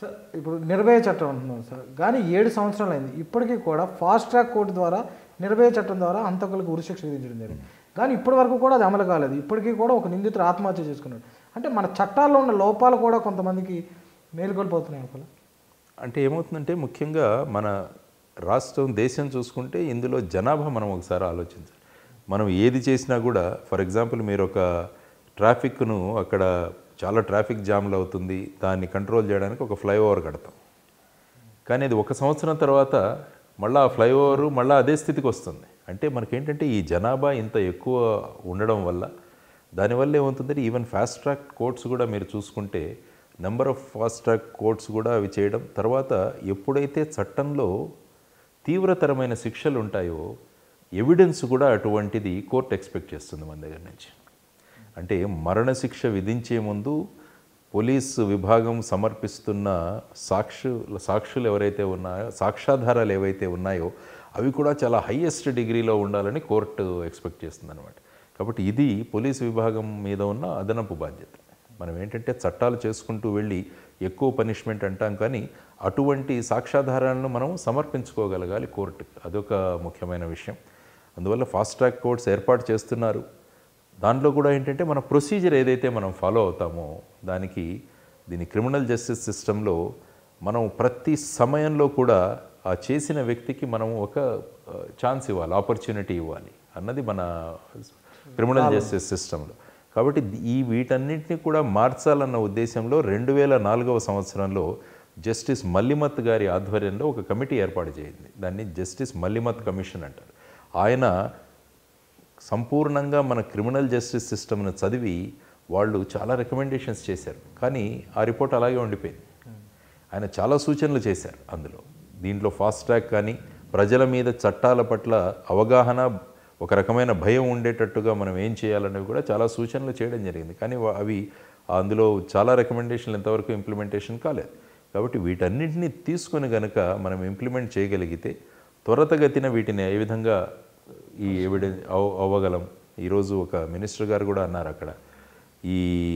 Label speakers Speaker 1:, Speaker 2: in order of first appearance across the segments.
Speaker 1: Sir ఇప్పుడు నిర్భయ చట్టం అంటున్నాం సార్ కానీ ఏడు సంవత్సరాలు అయింది ఇప్పటికీ కూడా ఫాస్ట్ ట్రాక్ కోర్టు ద్వారా నిర్భయ చట్టం ద్వారా హంతకులకు ఉరిశిక్ష విధించడం జరిగింది కానీ ఇప్పటి వరకు కూడా అది అమలు కాలేదు ఇప్పటికీ కూడా ఒక నిందితుడు ఆత్మహత్య చేసుకున్నాడు అంటే మన చట్టాల్లో ఉన్న లోపాలు కూడా కొంతమందికి మేలుకొల్పోతున్నాయి అనుకోలే
Speaker 2: అంటే ఏమవుతుందంటే ముఖ్యంగా మన రాష్ట్రం దేశం చూసుకుంటే ఇందులో జనాభా మనం ఒకసారి ఆలోచించాలి మనం ఏది చేసినా కూడా ఫర్ ఎగ్జాంపుల్ మీరు ఒక ట్రాఫిక్ను అక్కడ చాలా ట్రాఫిక్ జామ్లు అవుతుంది దాన్ని కంట్రోల్ చేయడానికి ఒక ఫ్లైఓవర్ కడతాం కానీ అది ఒక సంవత్సరం తర్వాత మళ్ళీ ఆ ఫ్లైఓవర్ మళ్ళీ అదే స్థితికి వస్తుంది అంటే మనకేంటంటే ఈ జనాభా ఇంత ఎక్కువ ఉండడం వల్ల దానివల్ల ఏమవుతుందంటే ఈవెన్ ఫాస్ట్ ట్రాక్ కోర్ట్స్ కూడా మీరు చూసుకుంటే number of fast track courts కూడా అవి చేయడం తర్వాత ఎప్పుడైతే చట్టంలో తీవ్రతరమైన శిక్షలు ఉంటాయో ఎవిడెన్స్ కూడా అటువంటిది కోర్టు ఎక్స్పెక్ట్ చేస్తుంది మన దగ్గర నుంచి అంటే మరణశిక్ష విధించే ముందు పోలీసు విభాగం సమర్పిస్తున్న సాక్షు సాక్షులు ఎవరైతే ఉన్నాయో సాక్ష్యాధారాలు ఏవైతే ఉన్నాయో అవి కూడా చాలా హయ్యెస్ట్ డిగ్రీలో ఉండాలని కోర్టు ఎక్స్పెక్ట్ చేస్తుంది అనమాట కాబట్టి ఇది పోలీసు విభాగం మీద ఉన్న అదనపు బాధ్యత మనం ఏంటంటే చట్టాలు చేసుకుంటూ వెళ్ళి ఎక్కువ పనిష్మెంట్ అంటాం కానీ అటువంటి సాక్ష్యాధారాలను మనం సమర్పించుకోగలగాలి కోర్టుకి అదొక ముఖ్యమైన విషయం అందువల్ల ఫాస్ట్ ట్రాక్ కోర్ట్స్ ఏర్పాటు చేస్తున్నారు దాంట్లో కూడా ఏంటంటే మన ప్రొసీజర్ ఏదైతే మనం ఫాలో అవుతామో దానికి దీని క్రిమినల్ జస్టిస్ సిస్టంలో మనం ప్రతి సమయంలో కూడా ఆ చేసిన వ్యక్తికి మనం ఒక ఛాన్స్ ఇవ్వాలి ఆపర్చునిటీ ఇవ్వాలి అన్నది మన క్రిమినల్ జస్టిస్ సిస్టంలో కాబట్టి ఈ వీటన్నిటిని కూడా మార్చాలన్న ఉద్దేశంలో రెండు వేల నాలుగవ సంవత్సరంలో జస్టిస్ మల్లిమత్ గారి ఆధ్వర్యంలో ఒక కమిటీ ఏర్పాటు చేయింది దాన్ని జస్టిస్ మల్లిమత్ కమిషన్ అంటారు ఆయన సంపూర్ణంగా మన క్రిమినల్ జస్టిస్ సిస్టమ్ను చదివి వాళ్ళు చాలా రికమెండేషన్స్ చేశారు కానీ ఆ రిపోర్ట్ అలాగే ఉండిపోయింది ఆయన చాలా సూచనలు చేశారు అందులో దీంట్లో ఫాస్ట్ ట్రాక్ కానీ ప్రజల మీద చట్టాల పట్ల అవగాహన ఒక రకమైన భయం ఉండేటట్టుగా మనం ఏం చేయాలనేవి కూడా చాలా సూచనలు చేయడం జరిగింది కానీ వా- అవి అందులో చాలా రికమెండేషన్లు ఎంతవరకు ఇంప్లిమెంటేషన్ కాలేదు కాబట్టి వీటన్నింటినీ తీసుకొని గనక మనం ఇంప్లిమెంట్ చేయగలిగితే త్వరతగతిన వీటిని ఏ విధంగా ఈ ఎవిడెన్స్ అవ- అవ్వగలం ఈరోజు ఒక మినిస్టర్ గారు కూడా అన్నారు అక్కడ ఈ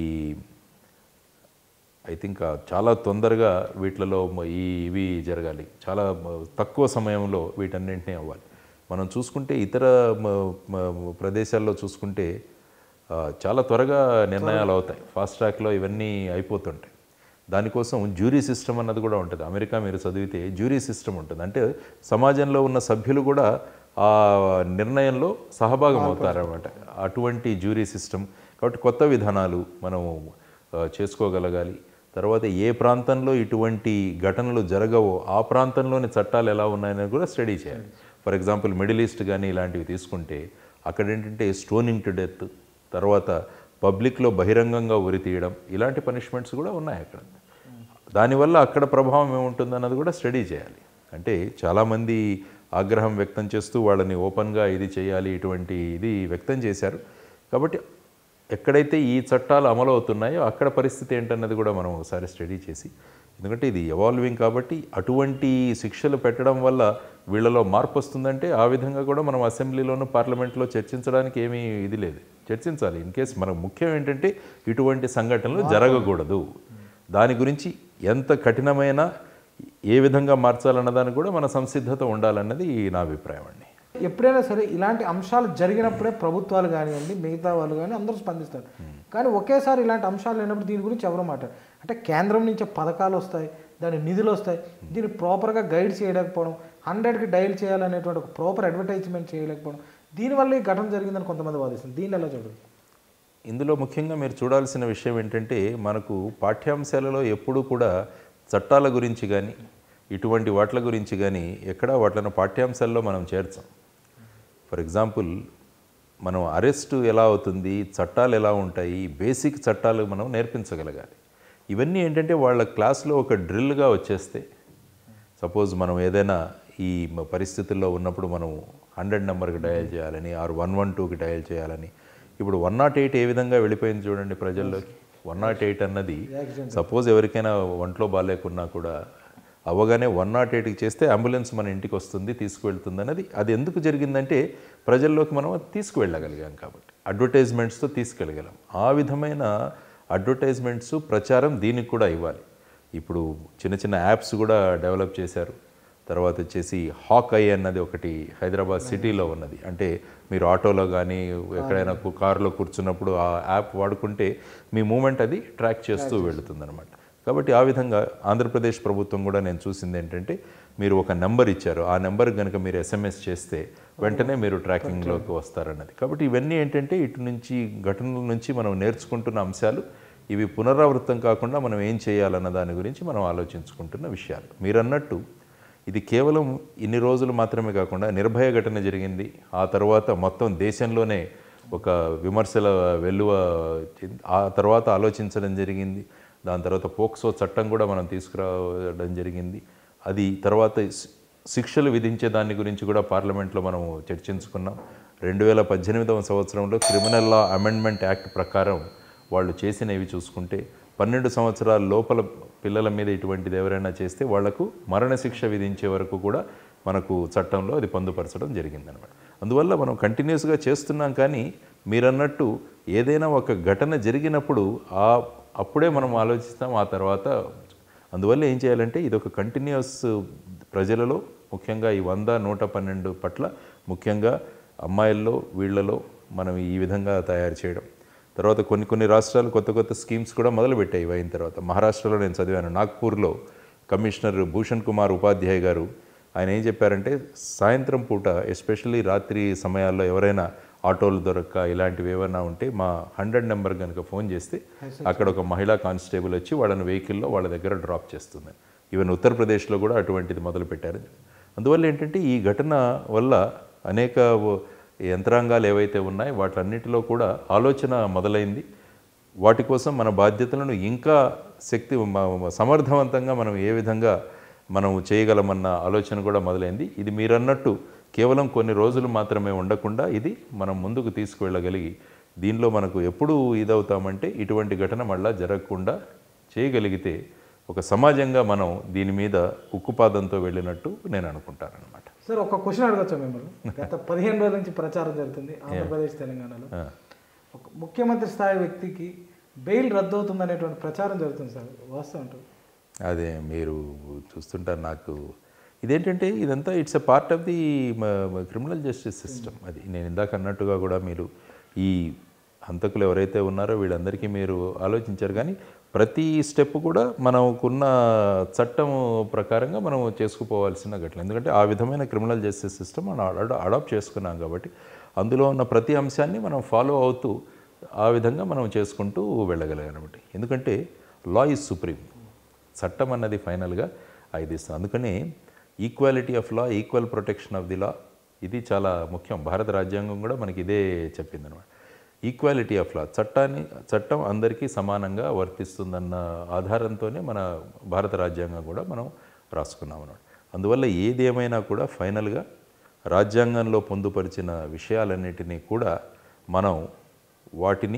Speaker 2: ఐ థింక్ చాలా తొందరగా వీటిలలో మ- ఈ ఇవి జరగాలి చాలా మ- తక్కువ సమయంలో వీటన్నింటినీ అవ్వాలి మనం చూసుకుంటే ఇతర మ- మ- ప్రదేశాల్లో చూసుకుంటే ఆ, చాలా త్వరగా నిర్ణయాలు అవుతాయి ఫాస్ట్ ట్రాక్లో ఇవన్నీ అయిపోతుంటాయి దానికోసం జ్యూరీ సిస్టమ్ అన్నది కూడా ఉంటుంది అమెరికా మీరు చదివితే జ్యూరీ సిస్టమ్ ఉంటుంది అంటే సమాజంలో ఉన్న సభ్యులు కూడా ఆ నిర్ణయంలో సహభాగం అవుతారన్నమాట అటువంటి జ్యూరీ సిస్టమ్ కాబట్టి కొత్త విధానాలు మనం ఆ, చేసుకోగలగాలి తర్వాత ఏ ప్రాంతంలో ఇటువంటి ఘటనలు జరగవో ఆ ప్రాంతంలోని చట్టాలు ఎలా ఉన్నాయని కూడా స్టడీ చేయాలి ఫర్ ఎగ్జాంపుల్ మిడిల్ ఈస్ట్ కానీ ఇలాంటివి తీసుకుంటే అక్కడ ఏంటంటే స్టోనింగ్ టు డెత్ తర్వాత పబ్లిక్లో బహిరంగంగా ఉరి తీయడం ఇలాంటి పనిష్మెంట్స్ కూడా ఉన్నాయి అక్కడ దానివల్ల అక్కడ ప్రభావం ఏముంటుంది అన్నది కూడా స్టడీ చేయాలి అంటే చాలామంది ఆగ్రహం వ్యక్తం చేస్తూ వాళ్ళని ఓపెన్గా ఇది చేయాలి ఇటువంటి ఇది వ్యక్తం చేశారు కాబట్టి ఎక్కడైతే ఈ చట్టాలు అమలు అవుతున్నాయో అక్కడ పరిస్థితి ఏంటన్నది కూడా మనం ఒకసారి స్టడీ చేసి ఎందుకంటే ఇది ఎవాల్వింగ్ కాబట్టి అటువంటి శిక్షలు పెట్టడం వల్ల వీళ్ళలో మార్పు వస్తుందంటే ఆ విధంగా కూడా మనం అసెంబ్లీలోను పార్లమెంట్లో చర్చించడానికి ఏమీ ఇది లేదు చర్చించాలి ఇన్ కేస్ మనకు ముఖ్యం ఏంటంటే ఇటువంటి సంఘటనలు జరగకూడదు దాని గురించి ఎంత కఠినమైన ఏ విధంగా మార్చాలన్న దానికి కూడా మన సంసిద్ధత ఉండాలన్నది నా అభిప్రాయం అండి
Speaker 1: ఎప్పుడైనా సరే ఇలాంటి అంశాలు జరిగినప్పుడే ప్రభుత్వాలు కానివ్వండి మిగతా వాళ్ళు కానీ అందరూ స్పందిస్తారు కానీ ఒకేసారి ఇలాంటి అంశాలు లేనప్పుడు దీని గురించి ఎవరు మాట్లాడు అంటే కేంద్రం నుంచి పథకాలు వస్తాయి దాని నిధులు వస్తాయి దీన్ని ప్రాపర్గా గైడ్ చేయలేకపోవడం హండ్రెడ్కి డైల్ చేయాలనేటువంటి ఒక ప్రాపర్ అడ్వర్టైజ్మెంట్ చేయలేకపోవడం దీనివల్ల ఈ ఘటన జరిగిందని కొంతమంది వాదిస్తుంది దీన్ని ఎలా చూడదు
Speaker 2: ఇందులో ముఖ్యంగా మీరు చూడాల్సిన విషయం ఏంటంటే మనకు పాఠ్యాంశాలలో ఎప్పుడూ కూడా చట్టాల గురించి కానీ ఇటువంటి వాట్ల గురించి కానీ ఎక్కడా వాట్లను పాఠ్యాంశాల్లో మనం చేర్చాం ఫర్ ఎగ్జాంపుల్ మనం అరెస్టు ఎలా అవుతుంది చట్టాలు ఎలా ఉంటాయి బేసిక్ చట్టాలు మనం నేర్పించగలగాలి ఇవన్నీ ఏంటంటే వాళ్ళ క్లాస్లో ఒక డ్రిల్గా వచ్చేస్తే సపోజ్ మనం ఏదైనా ఈ మ- పరిస్థితుల్లో ఉన్నప్పుడు మనం హండ్రెడ్ నెంబర్కి డయల్ చేయాలని ఆర్ వన్ వన్ టూకి డయల్ చేయాలని ఇప్పుడు వన్ నాట్ ఎయిట్ ఏ విధంగా వెళ్ళిపోయింది చూడండి ప్రజల్లోకి వన్ నాట్ ఎయిట్ అన్నది సపోజ్ ఎవరికైనా ఒంట్లో బాగాలేకున్నా కూడా అవ్వగానే వన్ నాట్ ఎయిట్కి చేస్తే అంబులెన్స్ మన ఇంటికి వస్తుంది తీసుకువెళ్తుంది అన్నది అది ఎందుకు జరిగిందంటే ప్రజల్లోకి మనం అది తీసుకువెళ్ళగలిగాం కాబట్టి అడ్వర్టైజ్మెంట్స్తో తీసుకెళ్ళగలం ఆ విధమైన అడ్వర్టైజ్మెంట్స్ ప్రచారం దీనికి కూడా ఇవ్వాలి ఇప్పుడు చిన్న చిన్న యాప్స్ కూడా డెవలప్ చేశారు తర్వాత వచ్చేసి హాక్ ఐ అన్నది ఒకటి హైదరాబాద్ సిటీలో ఉన్నది అంటే మీరు ఆటోలో కానీ ఎక్కడైనా కు- కారులో కూర్చున్నప్పుడు ఆ యాప్ వాడుకుంటే మీ మూమెంట్ అది ట్రాక్ చేస్తూ వెళుతుంది కాబట్టి ఆ విధంగా ఆంధ్రప్రదేశ్ ప్రభుత్వం కూడా నేను చూసింది ఏంటంటే మీరు ఒక నెంబర్ ఇచ్చారు ఆ నెంబర్ కనుక మీరు ఎస్ఎంఎస్ చేస్తే వెంటనే మీరు ట్రాకింగ్లోకి వస్తారన్నది కాబట్టి ఇవన్నీ ఏంటంటే ఇటు నుంచి ఘటనల నుంచి మనం నేర్చుకుంటున్న అంశాలు ఇవి పునరావృతం కాకుండా మనం ఏం చేయాలన్న దాని గురించి మనం ఆలోచించుకుంటున్న విషయాలు మీరు అన్నట్టు ఇది కేవలం ఇన్ని రోజులు మాత్రమే కాకుండా నిర్భయ ఘటన జరిగింది ఆ తర్వాత మొత్తం దేశంలోనే ఒక విమర్శల వెల్లువ చెంది- ఆ తర్వాత ఆలోచించడం జరిగింది దాని తర్వాత పోక్సో చట్టం కూడా మనం తీసుకురావడం జరిగింది అది తర్వాత శి- శిక్షలు విధించే దాని గురించి కూడా పార్లమెంట్లో మనం చర్చించుకున్నాం రెండు వేల పద్దెనిమిదవ సంవత్సరంలో క్రిమినల్ లా అమెండ్మెంట్ యాక్ట్ ప్రకారం వాళ్ళు చేసినవి చూసుకుంటే పన్నెండు సంవత్సరాల లోపల పిల్లల మీద ఇటువంటిది ఎవరైనా చేస్తే వాళ్లకు మరణశిక్ష విధించే వరకు కూడా మనకు చట్టంలో అది పొందుపరచడం జరిగిందనమాట అందువల్ల మనం కంటిన్యూస్గా చేస్తున్నాం కానీ మీరన్నట్టు ఏదైనా ఒక ఘటన జరిగినప్పుడు ఆ అప్పుడే మనం ఆలోచిస్తాం ఆ తర్వాత అందువల్ల ఏం చేయాలంటే ఇది ఒక కంటిన్యూస్ ప్రజలలో ముఖ్యంగా ఈ వంద నూట పన్నెండు పట్ల ముఖ్యంగా అమ్మాయిల్లో వీళ్ళలో మనం ఈ విధంగా తయారు చేయడం తర్వాత కొన్ని కొన్ని రాష్ట్రాలు కొత్త కొత్త స్కీమ్స్ కూడా మొదలుపెట్టాయి ఇవి అయిన తర్వాత మహారాష్ట్రలో నేను చదివాను నాగ్పూర్లో కమిషనర్ భూషణ్ కుమార్ ఉపాధ్యాయ్ గారు ఆయన ఏం చెప్పారంటే సాయంత్రం పూట ఎస్పెషల్లీ రాత్రి సమయాల్లో ఎవరైనా ఆటోలు దొరక్క ఇలాంటివి ఏమైనా ఉంటే మా హండ్రెడ్ నెంబర్ కనుక ఫోన్ చేస్తే అక్కడ ఒక మహిళా కానిస్టేబుల్ వచ్చి వాళ్ళని వెహికల్లో వాళ్ళ దగ్గర డ్రాప్ చేస్తుంది ఈవెన్ ఉత్తరప్రదేశ్లో కూడా అటువంటిది మొదలుపెట్టారు అందువల్ల ఏంటంటే ఈ ఘటన వల్ల అనేక యంత్రాంగాలు ఏవైతే ఉన్నాయో వాటన్నిటిలో కూడా ఆలోచన మొదలైంది వాటి కోసం మన బాధ్యతలను ఇంకా శక్తి మ- మ- సమర్థవంతంగా మనం ఏ విధంగా మనం చేయగలమన్న ఆలోచన కూడా మొదలైంది ఇది మీరన్నట్టు కేవలం కొన్ని రోజులు మాత్రమే ఉండకుండా ఇది మనం ముందుకు తీసుకువెళ్ళగలిగి దీనిలో మనకు ఎప్పుడు ఇదవుతామంటే ఇటువంటి ఘటన మళ్ళా జరగకుండా చేయగలిగితే ఒక సమాజంగా మనం దీని మీద ఉక్కుపాదంతో వెళ్ళినట్టు నేను అనుకుంటాను అనమాట
Speaker 1: సార్ ఒక క్వశ్చన్ అడగచ్చా మిమ్మల్ని గత పదిహేను రోజుల నుంచి ప్రచారం జరుగుతుంది ఆంధ్రప్రదేశ్ తెలంగాణలో ఒక ముఖ్యమంత్రి స్థాయి వ్యక్తికి బెయిల్ రద్దు అవుతుంది అనేటువంటి ప్రచారం జరుగుతుంది సార్ వాస్తవం ఉంటుంది
Speaker 2: అదే మీరు చూస్తుంటారు నాకు ఇదేంటంటే ఇదంతా it's a part of the criminal justice system అది నేను ఇందాక అన్నట్టుగా కూడా మీరు ఈ హంతకులు ఎవరైతే ఉన్నారో వీళ్ళందరికీ మీరు ఆలోచించారు కానీ ప్రతి స్టెప్ కూడా మనకున్న చట్టం ప్రకారంగా మనం చేసుకుపోవాల్సిన ఘటన ఎందుకంటే ఆ విధమైన క్రిమినల్ జస్టిస్ సిస్టమ్ మనం అడా- అడాప్ట్ చేసుకున్నాం కాబట్టి అందులో ఉన్న ప్రతి అంశాన్ని మనం ఫాలో అవుతూ ఆ విధంగా మనం చేసుకుంటూ వెళ్ళగలిగానమాట ఎందుకంటే లా ఈజ్ సుప్రీం చట్టం అన్నది ఫైనల్గా ఇది ఇస్తుంది అందుకని equality of law equal protection of the law ఇది చాలా ముఖ్యం భారత రాజ్యాంగం కూడా మనకి ఇదే చెప్పింది అనమాట ఈక్వాలిటీ ఆఫ్ లా చట్టాన్ని చట్టం అందరికీ సమానంగా వర్తిస్తుందన్న ఆధారంతోనే మన భారత రాజ్యాంగం కూడా మనం రాసుకున్నాం అన్నమాట అందువల్ల ఏది ఏమైనా కూడా ఫైనల్గా రాజ్యాంగంలో పొందుపరిచిన విషయాలన్నిటినీ కూడా మనం వాటిని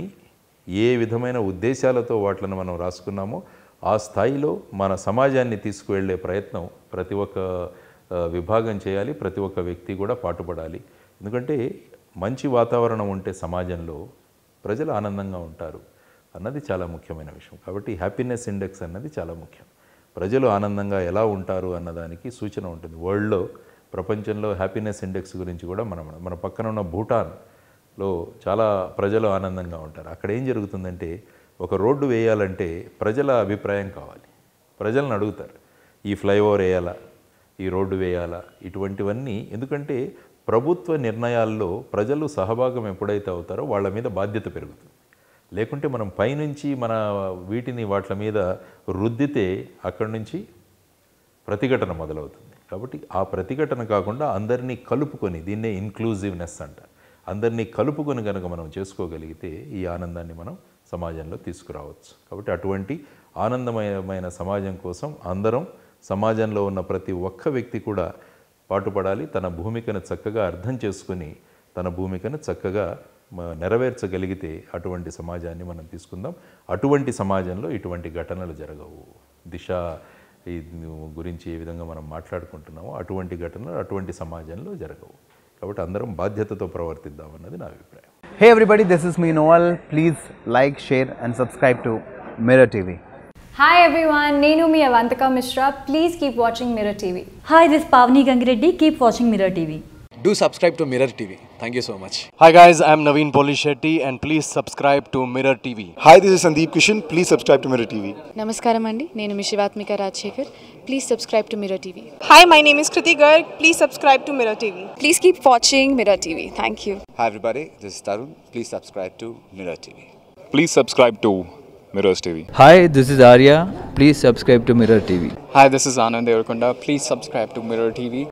Speaker 2: ఏ విధమైన ఉద్దేశాలతో వాటిని మనం రాసుకున్నామో ఆ స్థాయిలో మన సమాజాన్ని తీసుకువెళ్ళే ప్రయత్నం ప్రతి ఒక్క ఆ, విభాగం చేయాలి ప్రతి ఒక్క వ్యక్తి కూడా పాటుపడాలి ఎందుకంటే మంచి వాతావరణం ఉంటే సమాజంలో ప్రజలు ఆనందంగా ఉంటారు అన్నది చాలా ముఖ్యమైన విషయం కాబట్టి హ్యాపీనెస్ ఇండెక్స్ అన్నది చాలా ముఖ్యం ప్రజలు ఆనందంగా ఎలా ఉంటారు అన్నదానికి సూచన ఉంటుంది వరల్డ్లో ప్రపంచంలో హ్యాపీనెస్ ఇండెక్స్ గురించి కూడా మనం మన పక్కన ఉన్న భూటాన్లో చాలా ప్రజలు ఆనందంగా ఉంటారు అక్కడ ఏం జరుగుతుందంటే ఒక రోడ్డు వేయాలంటే ప్రజల అభిప్రాయం కావాలి ప్రజలను అడుగుతారు ఈ ఫ్లైఓవర్ వేయాలా ఈ రోడ్డు వేయాలా ఇటువంటివన్నీ ఎందుకంటే ప్రభుత్వ నిర్ణయాల్లో ప్రజలు సహభాగం ఎప్పుడైతే అవుతారో వాళ్ళ మీద బాధ్యత పెరుగుతుంది లేకుంటే మనం పైనుంచి మన వీటిని వాటి మీద రుద్దితే అక్కడి నుంచి ప్రతిఘటన మొదలవుతుంది కాబట్టి ఆ ప్రతిఘటన కాకుండా అందరినీ కలుపుకొని దీన్నే ఇన్క్లూజివ్నెస్ అంట అందరినీ కలుపుకొని కనుక మనం చేసుకోగలిగితే ఈ ఆనందాన్ని మనం సమాజంలో తీసుకురావచ్చు కాబట్టి అటువంటి ఆనందమయమైన సమాజం కోసం అందరం సమాజంలో ఉన్న ప్రతి ఒక్క వ్యక్తి కూడా పాటుపడాలి తన భూమికను చక్కగా అర్థం చేసుకుని తన భూమికను చక్కగా మ- నెరవేర్చగలిగితే అటువంటి సమాజాన్ని మనం తీసుకుందాం అటువంటి సమాజంలో ఇటువంటి ఘటనలు జరగవు దిశ ఈ గురించి ఏ విధంగా మనం మాట్లాడుకుంటున్నామో అటువంటి ఘటనలు అటువంటి సమాజంలో జరగవు కాబట్టి అందరం బాధ్యతతో ప్రవర్తిద్దాం అన్నది నా అభిప్రాయం
Speaker 3: Hey everybody, this is me Noel. Please like, share, and subscribe to Mirror TV. Hi everyone, Nenu mi Avantika Mishra. Please keep watching Mirror TV.
Speaker 4: Hi, this is Pavni Gangireddy. Keep watching Mirror TV.
Speaker 5: Do subscribe to Mirror TV. Thank you so much.
Speaker 6: Hi guys, I'm Naveen Polishetty and please subscribe to Mirror TV.
Speaker 7: Hi, this is Sandeep Kishan. Please subscribe to Mirror TV.
Speaker 8: నమస్కారం అండి నేను మీ Shivathmika Rajasekhar please subscribe to Mirror TV
Speaker 9: Hi, my name is Kriti Garg. Please subscribe to Mirror TV.
Speaker 8: Please keep watching Mirror TV thank you
Speaker 10: Hi everybody, this is Tarun. Please subscribe to Mirror TV.
Speaker 11: Please subscribe to Mirrors TV.
Speaker 12: Hi, this is Arya. Please subscribe to Mirror TV.
Speaker 13: Hi, this is Anand Devarkonda. Please subscribe to Mirror TV.